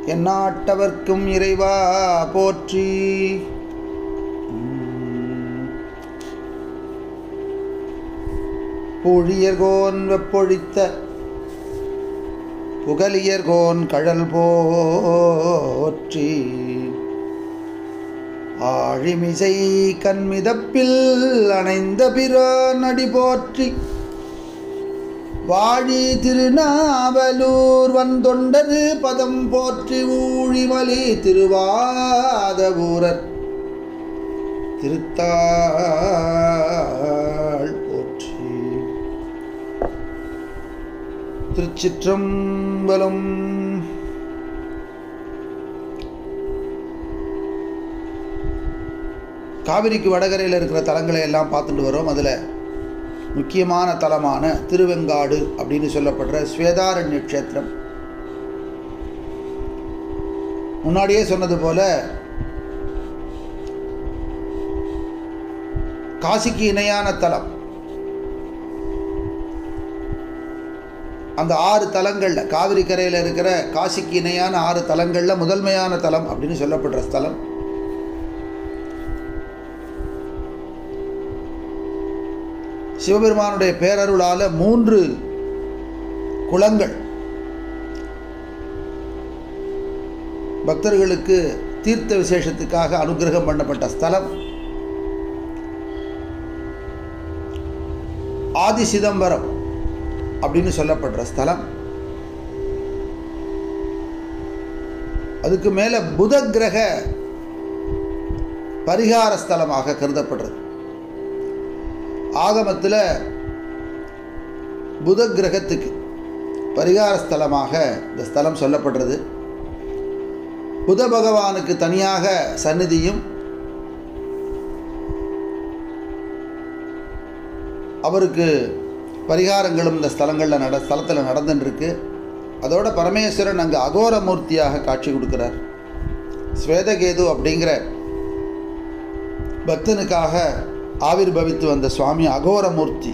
எந்நாட்டவர்க்கும் இறைவா போற்றி புழியர்கோன் வெப்பொழித்த புகலியர்கோன் கழல் போற்றி ஆழிமிசை கண்மிதப்பில் அணைந்த பிரான் அடி போற்றி வாழி திருநாவலூர் வந்தொண்டரு பதம் போற்றி ஊழிமலி திருவாதபூரர் திருத்தாள் போற்றி திருச்சிற்றம்பலம் காவிரிக்கு வடகரையில் இருக்கிற தலங்களை எல்லாம் பார்த்துட்டு வரோம் அதில் முக்கியமான தலமான திருவெங்காடு அப்படின்னு சொல்லப்படுற ஸ்வேதாரண்ய க்ஷேத்திரம் முன்னாடியே சொன்னது போல காசிக்கு இணையான தலம் அந்த ஆறு தலங்களில் காவிரி கரையில் இருக்கிற காசிக்கு இணையான ஆறு தலங்களில் முதன்மையான தலம் அப்படின்னு சொல்லப்படுற ஸ்தலம் சிவபெருமானுடைய பேரருளால மூன்று குளங்கள் பக்தர்களுக்கு தீர்த்த விசேஷத்துக்காக அனுகிரகம் பண்ணப்பட்ட ஸ்தலம் ஆதி சிதம்பரம் அப்படின்னு சொல்லப்படுற ஸ்தலம் அதுக்கு மேலே புத கிரக பரிகார ஸ்தலமாக கருதப்படுறது ஆகமத்தில் புத கிரகத்துக்கு பரிகார ஸ்தலமாக இந்த ஸ்தலம் சொல்லப்படுறது புத பகவானுக்கு தனியாக சந்நிதியும் அவருக்கு பரிகாரங்களும் இந்த ஸ்தலங்களில் நட ஸ்தலத்தில் நடந்துட்டுருக்கு அதோட பரமேஸ்வரன் அங்கே அகோரமூர்த்தியாக காட்சி கொடுக்குறார் ஸ்வேதகேது அப்படிங்கிற பக்தனுக்காக ஆவிர்பவித்து வந்த சுவாமி அகோரமூர்த்தி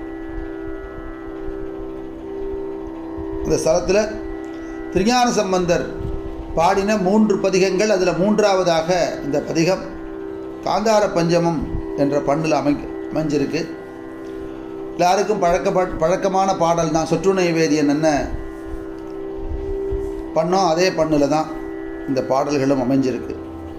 இந்த ஸ்தலத்தில் திருஞான சம்பந்தர் பாடின மூன்று பதிகங்கள் அதில் மூன்றாவதாக இந்த பதிகம் காந்தார பஞ்சமம் என்ற பண்ணில் அமை அமைஞ்சிருக்கு எல்லாருக்கும் பழக்க பழக்கமான பாடல் தான் சொற்றுணை வேதியன் என்ன பண்ணோம் அதே பண்ணில் தான் இந்த பாடல்களும் அமைஞ்சிருக்கு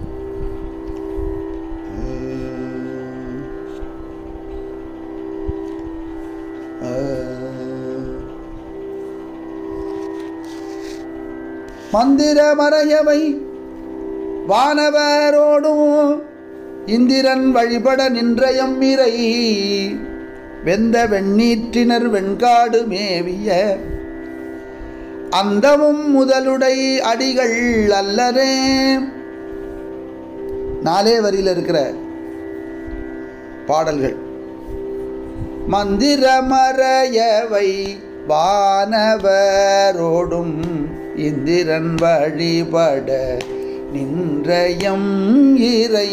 மந்திர மறையவை வானவரோடும் இந்திரன் வழிபட நின்ற எம்மிரை வெந்த வெண்ணீற்றினர் வெண்காடு மேவிய அந்தமும் முதலுடை அடிகள் அல்லரே நாலே வரியில் இருக்கிற பாடல்கள் மந்திர மறையவை வானவரோடும் இந்திரன் வழிபட நின்றயம் இறை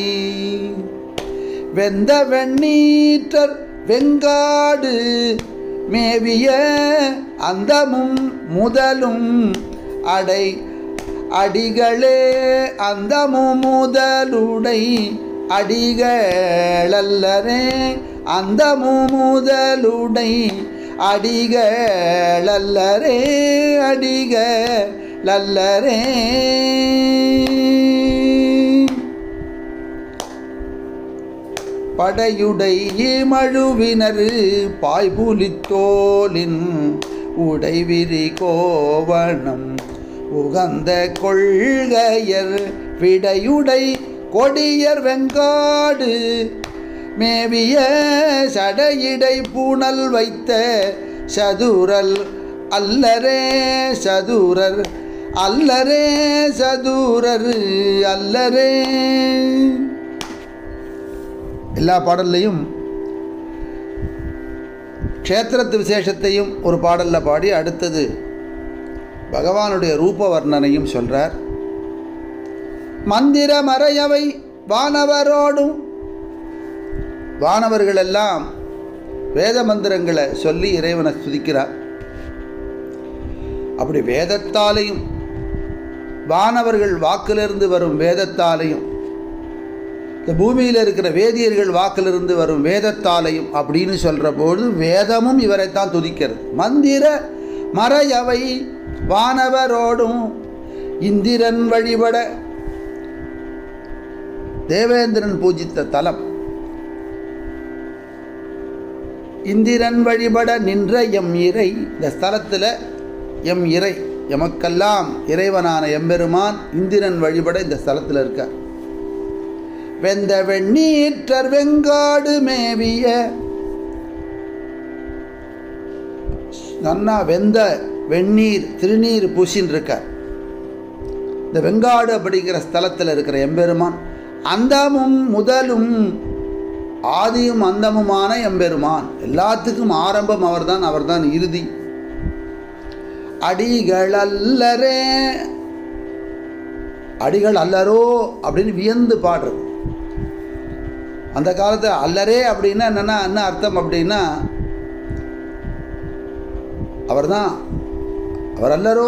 வெந்த வெண்ணீற்றர் வெங்காடு மேவிய அந்தமும் முதலும் அடை அடிகளே அந்தமும் முதலுடை அடிகளல்லரே அந்தமும் முதலுடை அடிகளல்லரே அடிகளல்லரே படையுடை மழுவினர் பாய்புலித்தோலின் உடைவிரி கோவணம் உகந்த கொள்கையர் விடையுடை கொடியர் வெங்காடு மேவிய சடையிடை பூணல் வைத்த சதுரல் அல்லரே சதுரர் அல்லரே சதுரர் அல்லரே எல்லா பாடல்லையும் க்ஷேத்திரத்து விசேஷத்தையும் ஒரு பாடலில் பாடி அடுத்தது பகவானுடைய ரூப வர்ணனையும் சொல்கிறார் மந்திர மறையவை வானவரோடும் வானவர்கள் எல்லாம் வேத மந்திரங்களை சொல்லி இறைவனை துதிக்கிறார் அப்படி வேதத்தாலையும் வானவர்கள் வாக்கிலிருந்து வரும் வேதத்தாலையும் இந்த பூமியில் இருக்கிற வேதியர்கள் வாக்கிலிருந்து வரும் வேதத்தாலையும் அப்படின்னு சொல்கிற பொழுது வேதமும் இவரைத்தான் துதிக்கிறது மந்திர மறையவை வானவரோடும் இந்திரன் வழிபட தேவேந்திரன் பூஜித்த தலம் இந்திரன் வழிபட நின்ற எம் இறை இந்த ஸ்தலத்தில் எம் இறை எமக்கெல்லாம் இறைவனான எம்பெருமான் இந்திரன் வழிபட இந்த ஸ்தலத்தில் இருக்கார் வெந்த வெண்ணீற்றர் வெங்காடு மேவிய நன்னா வெந்த வெந்நீர் திருநீர் பூசின்னு இருக்கார் இந்த வெங்காடு அப்படிங்கிற ஸ்தலத்தில் இருக்கிற எம்பெருமான் அந்தமும் முதலும் ஆதியும் அந்தமுமான எம்பெருமான் எல்லாத்துக்கும் ஆரம்பம் அவர்தான் அவர்தான் இறுதி அடிகள் அல்லரே அடிகள் அல்லரோ அப்படின்னு வியந்து பாடுறது அந்த காலத்தில் அல்லரே அப்படின்னா என்னென்னா என்ன அர்த்தம் அப்படின்னா அவர்தான் அவர் அல்லரோ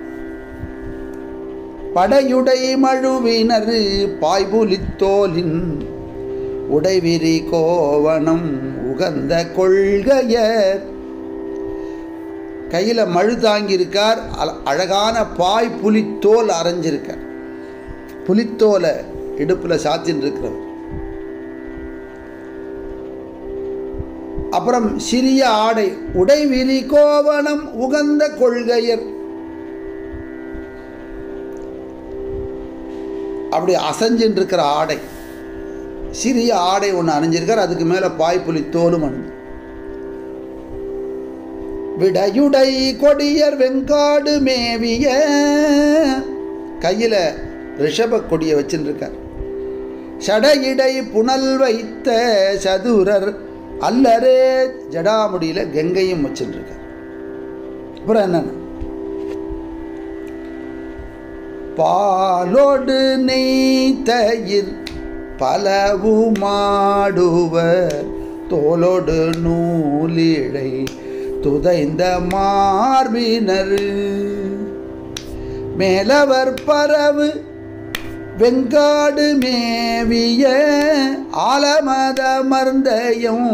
படையுடை மழுவினர் பாய்புலித்தோலின் உடைவிரி கோவணம் உகந்த கொள்கையர் கையில் மழு தாங்கியிருக்கார் அல- அழகான பாய் புலித்தோல் அரைஞ்சிருக்கார் புலித்தோலை இடுப்பில் சாத்தின்னு இருக்கிறவர் அப்புறம் சிறிய ஆடை உடைவிரி கோவணம் உகந்த கொள்கையர் அப்படி அசைஞ்சின்னு இருக்கிற ஆடை சிறிய ஆடை ஒன்று அணிஞ்சிருக்கார் அதுக்கு மேலே பாய்ப்புலி தோலும் அணிஞ்சு விடையுடை கொடியர் வெங்காடு மேவிய கையில் ரிஷப கொடியை வச்சுருக்கார் சடையிடை புனல் வைத்த சதுரர் அல்லரே ஜடாமுடியில் கங்கையும் வச்சுருக்கார் அப்புறம் என்னென்ன பாலோடு நெய் தயிர் பலவுமாடுவர் தோலோடு நூலிழை துதைந்த மார்பினர் மேலவர் பரவு வெங்காடு மேவிய ஆலமத மர்ந்தயம்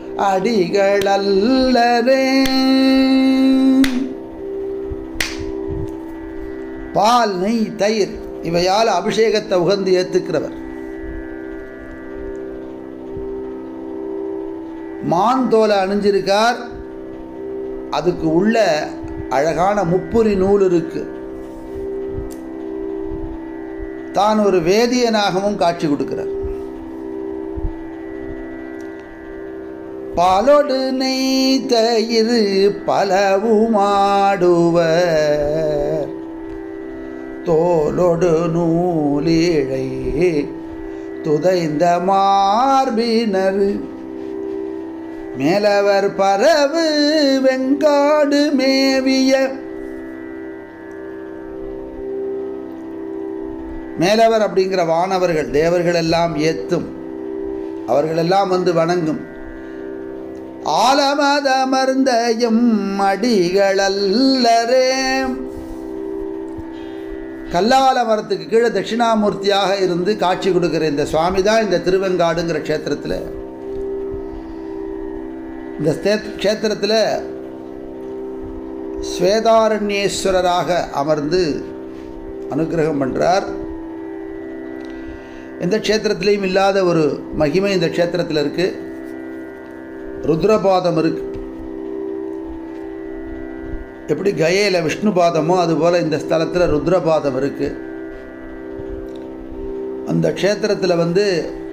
அடிகளல்லரே பால் நெய் தயிர் இவையால் அபிஷேகத்தை உகந்து ஏத்துக்கிறவர் மான் தோலை அணிஞ்சிருக்கார் அதுக்கு உள்ள அழகான முப்புரி நூல் இருக்கு தான் ஒரு வேதியனாகவும் காட்சி கொடுக்கிறார் பாலோடு நெய் தயிர் பலவுமாடுவர் தோலோடு நூலிழை துதைந்த மார்பினர் மேலவர் பரவு வெங்காடு மேவிய மேலவர் அப்படிங்கிற வானவர்கள் தேவர்கள் எல்லாம் ஏத்தும் அவர்களெல்லாம் வந்து வணங்கும் ஆலமதமர்ந்தயம் அடிகளல்லரே கல்லால மரத்துக்கு கீழே தட்சிணாமூர்த்தியாக இருந்து காட்சி கொடுக்கிற இந்த சுவாமி தான் இந்த திருவெங்காடுங்கிற க்ஷேத்திரத்தில் இந்த ஸ்தே- க்ஷேத்திரத்தில் ஸ்வேதாரண்யேஸ்வரராக அமர்ந்து அனுக்கிரகம் பண்ணுறார் எந்த க்ஷேத்திரத்திலையும் இல்லாத ஒரு மகிமை இந்த க்ஷேத்திரத்தில் இருக்குது ருத்ரபாதம் இருக்கு எப்படி கயையில் விஷ்ணு பாதமோ அதுபோல் இந்த ஸ்தலத்தில் ருத்ரபாதம் இருக்கு அந்த க்ஷேத்திரத்தில் வந்து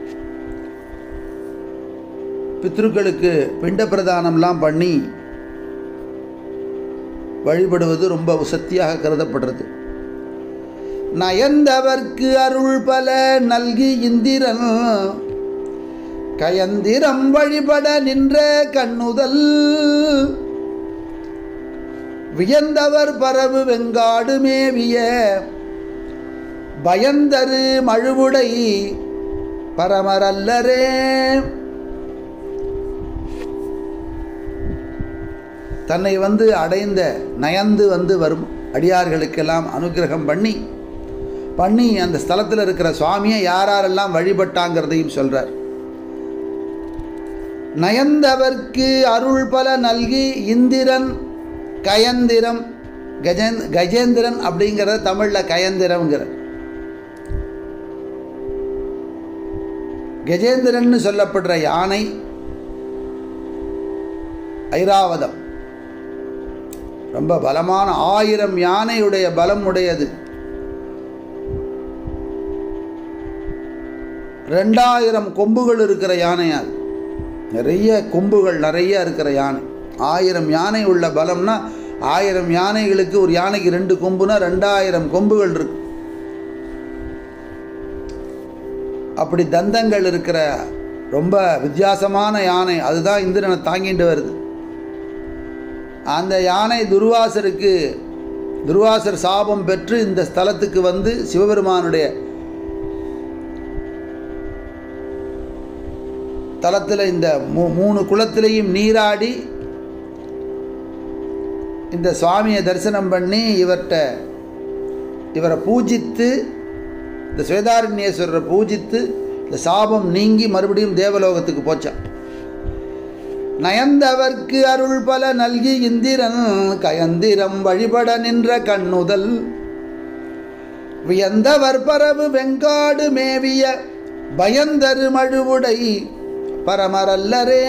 பித்ருக்களுக்கு பிண்ட பிரதானம்லாம் பண்ணி வழிபடுவது ரொம்ப உசத்தியாக கருதப்படுறது நயந்தவர்க்கு அருள் பல நல்கி இந்திரன் கயந்திரம் வழிபட நின்ற கண்ணுதல் வியந்தவர் பரவு வெங்காடு மேவிய பயந்தரு மழுவுடை பரமரல்லரே தன்னை வந்து அடைந்த நயந்து வந்து வரும் அடியார்களுக்கெல்லாம் அனுக்கிரகம் பண்ணி பண்ணி அந்த ஸ்தலத்தில் இருக்கிற சுவாமியை யார் யாரெல்லாம் வழிபட்டாங்கிறதையும் சொல்கிறார் நயந்தவர்க்கு அருள் பல நல்கி இந்திரன் கயந்திரம் கஜேந் கஜேந்திரன் அப்படிங்கிறத தமிழில் கயந்திரம்ங்கிற கஜேந்திரன் சொல்லப்படுற யானை ஐராவதம் ரொம்ப பலமான ஆயிரம் யானையுடைய பலம் உடையது ரெண்டாயிரம் கொம்புகள் இருக்கிற யானை அது நிறைய கொம்புகள் நிறைய இருக்கிற யானை ஆயிரம் யானை உள்ள பலம்னா ஆயிரம் யானைகளுக்கு ஒரு யானைக்கு ரெண்டு கொம்புனா ரெண்டாயிரம் கொம்புகள் இருக்கு அப்படி தந்தங்கள் இருக்கிற ரொம்ப வித்தியாசமான யானை அதுதான் இந்திரனை தாங்கிட்டு வருது அந்த யானை துர்வாசருக்கு துர்வாசர் சாபம் பெற்று இந்த ஸ்தலத்துக்கு வந்து சிவபெருமானுடைய தலத்தில் இந்த மூ மூணு குளத்திலையும் நீராடி இந்த சுவாமியை தரிசனம் பண்ணி இவர்கிட்ட இவரை பூஜித்து இந்த சுவேதாரண்யேஸ்வரரை பூஜித்து இந்த சாபம் நீங்கி மறுபடியும் தேவலோகத்துக்கு போச்சான் நயந்தவர்க்கு அருள் பல நல்கி இந்திரன் கயந்திரம் வழிபட நின்ற கண்ணுதல் வியந்தவர் பரவு வெங்காடு மேவிய பயந்தரு மழுவுடை பரமரல்லரே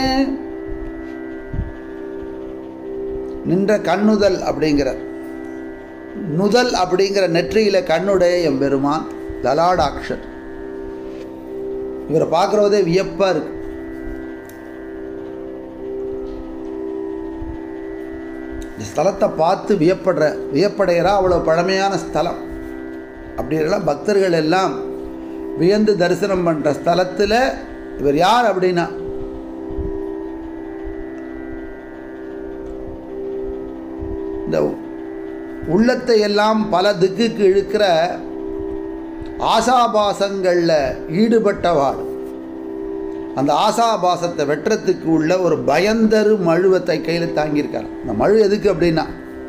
நின்ற கண்ணுதல் அப்படிங்கிற நுதல் அப்படிங்கிற நெற்றியில கண்ணுடைய எம்பெருமான் லலாடாக்ஷர் இவரை பார்க்குறதே வியப்பாக இருக்கு இந்த ஸ்தலத்தை பார்த்து வியப்படுற வியப்படைகிறா அவ்வளோ பழமையான ஸ்தலம் அப்படியெல்லாம் பக்தர்கள் எல்லாம் வியந்து தரிசனம் பண்ணுற ஸ்தலத்தில் இவர் யார் அப்படின்னா இந்த உள்ளத்தை எல்லாம் பல திக்குக்கு இழுக்கிற ஆசாபாசங்களில் ஈடுபட்டவாள் அந்த ஆசாபாசத்தை வெட்டுறதுக்கு உள்ள ஒரு பயந்தரு மழுவத்தை கையில் தாங்கியிருக்கார் அந்த மழு எதுக்கு அப்படின்னா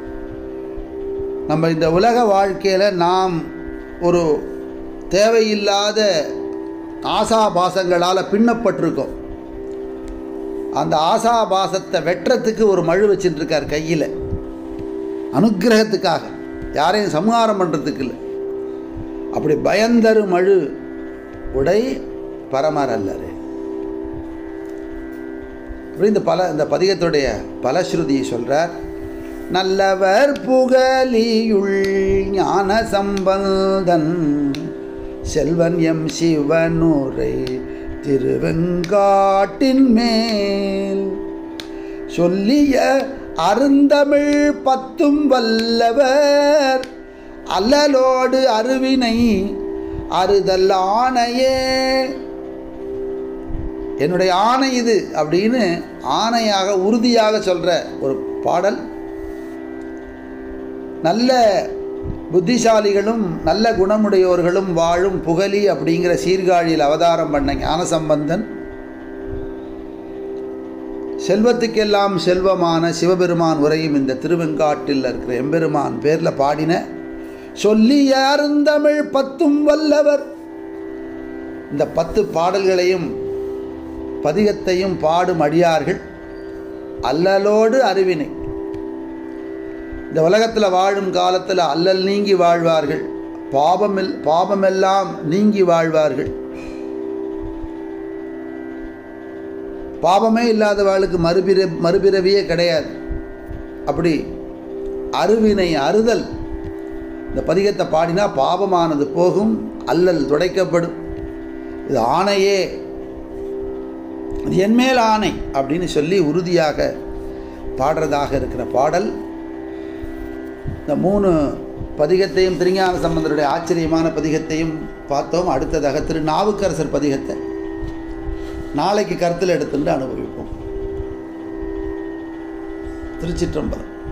நம்ம இந்த உலக வாழ்க்கையில் நாம் ஒரு தேவையில்லாத ஆசாபாசங்களால் பின்னப்பட்டிருக்கோம் அந்த ஆசாபாசத்தை வெட்டுறதுக்கு ஒரு மழு வச்சுட்டு இருக்கார் கையில் அனுக்கிரகத்துக்காக யாரையும் சம்ஹாரம் பண்ணுறதுக்கு இல்லை அப்படி பயந்தரு மழு உடை பரமர் அல்லரு அப்படி இந்த பல இந்த பதிகத்துடைய பலஸ்ருதியை சொல்கிறார் நல்லவர் புகலியுள் ஞான சம்பந்தன் செல்வன் எம் சிவனுரை திருவெங்காட்டின் மேல் சொல்லிய அருந்தமிழ் பத்தும் வல்லவர் அல்லலோடு அருவினை அறுதல் ஆணையே என்னுடைய ஆணை இது அப்படின்னு ஆணையாக உறுதியாக சொல்கிற ஒரு பாடல் நல்ல புத்திசாலிகளும் நல்ல குணமுடையோர்களும் வாழும் புகழி அப்படிங்கிற சீர்காழியில் அவதாரம் பண்ண ஞானசம்பந்தன் செல்வத்துக்கெல்லாம் செல்வமான சிவபெருமான் உரையும் இந்த திருவெங்காட்டில் இருக்கிற எம்பெருமான் பேரில் பாடின சொல்லிய அருந்தமிழ் பத்தும் வல்லவர் இந்த பத்து பாடல்களையும் பதிகத்தையும் பாடும் அடியார்கள் அல்லலோடு அறிவினை இந்த உலகத்தில் வாழும் காலத்தில் அல்லல் நீங்கி வாழ்வார்கள் பாபமில் பாபமெல்லாம் நீங்கி வாழ்வார்கள் பாபமே இல்லாதவாளுக்கு மறுபிற மறுபிறவியே கிடையாது அப்படி அருவினை அறுதல் இந்த பதிகத்தை பாடினா பாபமானது போகும் அல்லல் துடைக்கப்படும் இது ஆணையே இது என்மேல் ஆணை அப்படின்னு சொல்லி உறுதியாக பாடுறதாக இருக்கிற பாடல் இந்த மூணு பதிகத்தையும் திருஞான சம்பந்தருடைய ஆச்சரியமான பதிகத்தையும் பார்த்தோம் அடுத்ததாக திரு நாவுக்கரசர் பதிகத்தை நாளைக்கு கருத்தில் எடுத்துட்டு அனுபவிப்போம் திருச்சிற்றம்பலம்